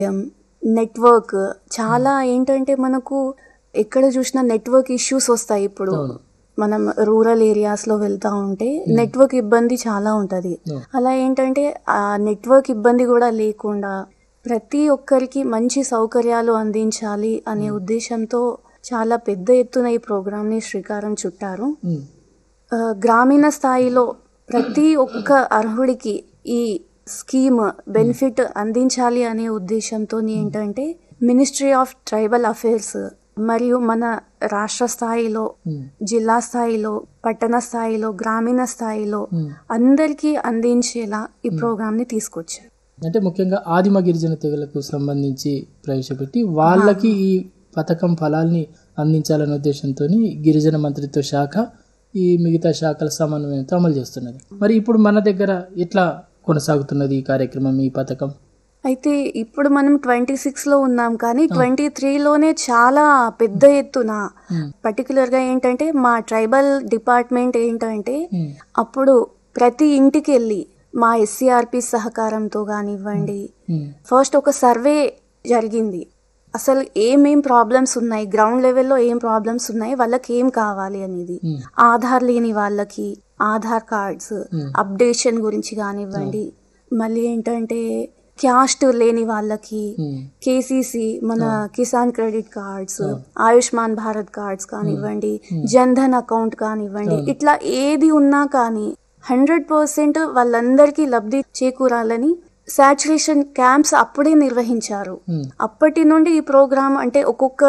Network చాలా ఏంటంటే మనకు ఎక్కడ చూసినా నెట్వర్క్ ఇష్యూస్ వస్తాయి ఇప్పుడు అవును. మనం రూరల్ ఏరియాస్ లో వెళ్తా ఉంటే నెట్వర్క్ ఇబ్బంది చాలా ఉంటది అవును. అలా ఏంటంటే ఆ నెట్వర్క్ ఇబ్బంది కూడా లేకుండా ప్రతి ఒక్కరికి మంచి సౌకర్యాలు అందించాలి అనే ఉద్దేశంతో చాలా పెద్ద ఎత్తున ఈ ప్రోగ్రామ్ ని శ్రీకారం చుట్టారు ఉమ్, ఆ, గ్రామీణ స్థాయిలో ప్రతి ఒక్క అర్హుడికి ఈ స్కీమ్ బెనిఫిట్ అందించాలి అనే ఉద్దేశంతో ఏంటంటే మినిస్ట్రీ ఆఫ్ ట్రైబల్ అఫైర్స్ మరియు మన రాష్ట్ర స్థాయిలో ఉమ్, జిల్లా స్థాయిలో పట్టణ స్థాయిలో గ్రామీణ స్థాయిలో ఉమ్. అందరికీ అందించేలా ఈ ప్రోగ్రామ్ ని తీసుకొచ్చారు అంటే ముఖ్యంగా ఆదిమ గిరిజన తెగలకు సంబంధించి ప్రవేశపెట్టి వాళ్ళకి ఈ పథకం ఫలాల్ని అందించాలనే ఉద్దేశంతో గిరిజన మంత్రిత్వ శాఖ ఈ మిగతా శాఖల సమన్వయంతో అమలు చేస్తున్నది మరి ఇప్పుడు మన దగ్గర ఎట్లా కొనసాగుతున్నది ఈ కార్యక్రమం ఈ పథకం అయితే ఇప్పుడు మనం ట్వంటీ సిక్స్ లో ఉన్నాం కానీ ట్వంటీ త్రీలోనే చాలా పెద్ద ఎత్తున ఉమ్, పర్టికులర్ గా ఏంటంటే మా ట్రైబల్ డిపార్ట్మెంట్ ఏంటంటే ఉమ్, అప్పుడు ప్రతి ఇంటికి వెళ్ళి మా ఎస్సీఆర్పి సహకారంతో కానివ్వండి ఉమ్, ఫస్ట్ ఒక సర్వే జరిగింది అసలు ఏమేం ప్రాబ్లమ్స్ ఉన్నాయి గ్రౌండ్ లెవెల్లో ఏం ప్రాబ్లమ్స్ ఉన్నాయి వాళ్ళకి ఏం కావాలి అనేది ఉమ్, ఆధార్ లేని వాళ్ళకి ఆధార్ కార్డ్స్ Hmm. అప్డేషన్ గురించి కానివ్వండి మళ్ళీ ఏంటంటే క్యాస్ట్ లేని వాళ్ళకి ఉమ్, కేసీసీ మన Kisan credit cards Ayushman Bharat cards కానివ్వండి జన్ ధన్ అకౌంట్ కానివ్వండి ఇట్లా ఏది ఉన్నా కానీ హండ్రెడ్ పర్సెంట్ వాళ్ళందరికీ లబ్ధి చేకూరాలని సాచురేషన్ క్యాంప్స్ అప్పుడే నిర్వహించారు ఉమ్. అప్పటి నుండి ఈ ప్రోగ్రామ్ అంటే ఒక్కొక్క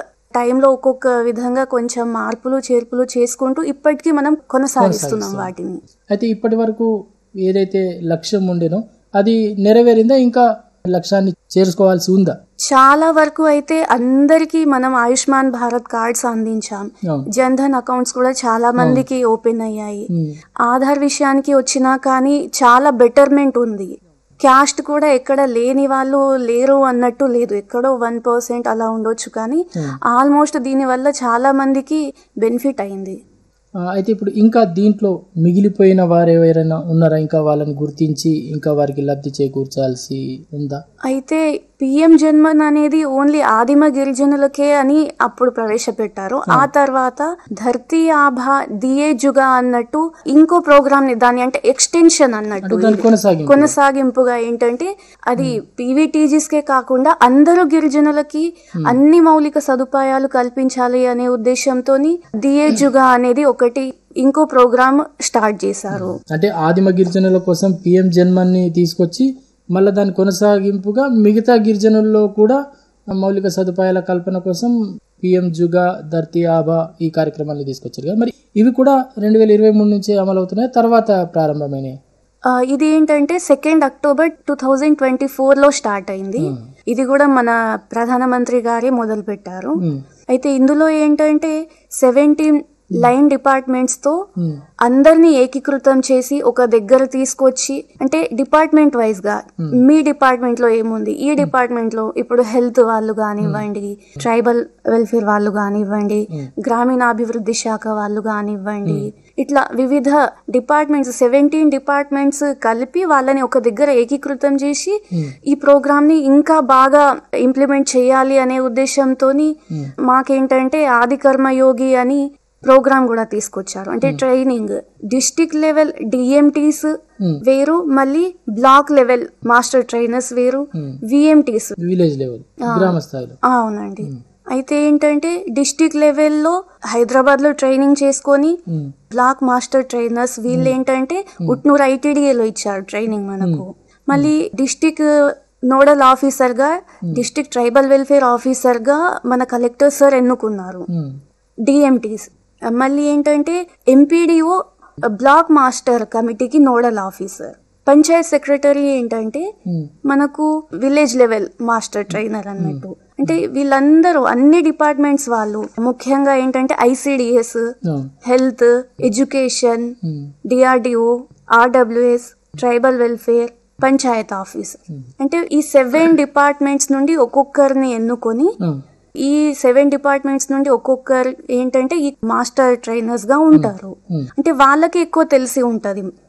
టైంలో ఒక్కొక్క విధంగా కొంచెం మార్పులు చేర్పులు చేసుకుంటూ ఇప్పటికీ మనం కొనసాగిస్తున్నాం వాటిని అయితే ఇప్పటి వరకు ఏదైతే లక్ష్యం ఉండేనో అది నెరవేరిందా ఇంకా లక్ష్యాన్ని చేరుకోవాల్సి ఉందా చాలా వరకు అయితే అందరికీ మనం ఆయుష్మాన్ భారత్ కార్డ్స్ అందించాం అవును జన్ ధన్ అకౌంట్స్ కూడా చాలా మందికి ఓపెన్ అయ్యాయి ఉమ్, ఆధార్ విషయానికి వచ్చినా కానీ చాలా బెటర్మెంట్ ఉంది క్యాస్ట్ కూడా ఎక్కడ లేని వాళ్ళు లేరు అన్నట్టు లేదు ఎక్కడో వన్ పర్సెంట్ అలా ఉండొచ్చు కానీ ఆల్మోస్ట్ దీనివల్ల చాలా మందికి బెనిఫిట్ అయింది ఆ, అయితే ఇప్పుడు ఇంకా దీంట్లో మిగిలిపోయిన వారు ఎవరైనా ఉన్నారా ఇంకా వాళ్ళని గుర్తించి ఇంకా వారికి లబ్ధి చేకూర్చాల్సి ఉందా అయితే పిఎం జన్మన్ అనేది ఓన్లీ ఆదిమ గిరిజనులకే అని అప్పుడు ప్రవేశపెట్టారు ఆ తర్వాత ధర్తీ ఆభా దియే జుగా అన్నట్టు ఇంకో ప్రోగ్రామ్ ని దాని అంటే ఎక్స్టెన్షన్ అన్నట్టు దాని ఇది. కొనసాగింపు కొనసాగింపుగా ఏంటంటే అది పీవీటీజీస్ కే కాకుండా అందరూ గిరిజనులకి అన్ని మౌలిక సదుపాయాలు కల్పించాలి అనే ఉద్దేశంతో దియే జుగా అనేది ఒకటి ఇంకో ప్రోగ్రామ్ స్టార్ట్ చేశారు అంటే ఆదిమ గిరిజనుల కోసం పిఎం జన్మని తీసుకొచ్చి మళ్ళీ దాని కొనసాగింపుగా మిగతా గిరిజనుల్లో కూడా మౌలిక సదుపాయాల కల్పన కోసం పిఎం జుగా ధర్తీ ఆబా ఈ కార్యక్రమాన్ని తీసుకొచ్చారు కదా మరి ఇవి కూడా రెండు వేల ఇరవై మూడు నుంచి అమలవుతున్నాయి తర్వాత ప్రారంభమైనాయి ఆ, ఇది ఏంటంటే second October two thousand twenty four లో స్టార్ట్ అయింది ఇది కూడా మన ప్రధానమంత్రి గారే మొదలు పెట్టారు ఉమ్, అయితే ఇందులో ఏంటంటే సెవెంటీన్ లైన్ డిపార్ట్మెంట్స్ తో ఉమ్, అందరినీ ఏకీకృతం చేసి ఒక దగ్గర తీసుకొచ్చి అంటే డిపార్ట్మెంట్ వైజ్ గా మీ డిపార్ట్మెంట్ లో ఏముంది ఈ డిపార్ట్మెంట్ లో ఇప్పుడు హెల్త్ వాళ్ళు కానివ్వండి ట్రైబల్ వెల్ఫేర్ వాళ్ళు కానివ్వండి గ్రామీణాభివృద్ధి శాఖ వాళ్ళు కానివ్వండి ఇట్లా వివిధ డిపార్ట్మెంట్స్ సెవెంటీన్ డిపార్ట్మెంట్స్ కలిపి వాళ్ళని ఒక దగ్గర ఏకీకృతం చేసి ఈ ప్రోగ్రామ్ ని ఇంకా బాగా ఇంప్లిమెంట్ చేయాలి అనే ఉద్దేశంతో మాకేంటంటే ఆది కర్మయోగి అని ప్రోగ్రామ్ కూడా తీసుకొచ్చారు అంటే ట్రైనింగ్ డిస్టిక్ లెవెల్ డిఎంటీస్ వేరు మళ్ళీ బ్లాక్ లెవెల్ మాస్టర్ ట్రైనర్స్ వేరు విఎంటీస్ విలేజ్ లెవెల్ గ్రామ స్థాయిలో అవునండి అయితే ఏంటంటే డిస్టిక్ లెవెల్లో హైదరాబాద్ లో ట్రైనింగ్ చేసుకొని ఉమ్, బ్లాక్ మాస్టర్ ట్రైనర్స్ వీళ్ళు ఏంటంటే ఉట్నూరు ఐటీడీఏలో ఇచ్చారు ట్రైనింగ్ మనకు మళ్ళీ డిస్టిక్ నోడల్ ఆఫీసర్ గా డిస్టిక్ ట్రైబల్ వెల్ఫేర్ ఆఫీసర్ గా మన కలెక్టర్ సార్ ఎన్నుకున్నారు ఉమ్, డిఎంటీస్ మళ్ళీ ఏంటంటే ఎంపీడీఓ బ్లాక్ మాస్టర్ కమిటీకి నోడల్ ఆఫీసర్ పంచాయత్ సెక్రటరీ ఏంటంటే ఉమ్, మనకు విలేజ్ లెవెల్ మాస్టర్ ట్రైనర్ అన్నట్టు అంటే వీళ్ళందరూ అన్ని డిపార్ట్మెంట్స్ వాళ్ళు ముఖ్యంగా ఏంటంటే ఐసిడిఎస్ అవును health education um, DRDO RWS tribal welfare panchayat office అంటే ఈ సెవెన్ డిపార్ట్మెంట్స్ నుండి ఒక్కొక్కరిని ఎన్నుకొని అవును ఈ సెవెన్ డిపార్ట్మెంట్స్ నుండి ఒక్కొక్కరు ఏంటంటే ఈ మాస్టర్ ట్రైనర్స్ గా ఉంటారు Hmm. అంటే వాళ్ళకి ఎక్కువ తెలిసి ఉంటది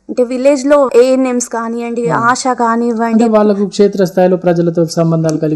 అంటే విలేజ్ లో ఏఎన్ఎంస్ కానివ్వండి ఆశ కానివ్వండి అంటే వాళ్ళకు క్షేత్రస్థాయిలో ప్రజలతో సంబంధాలు కలిగి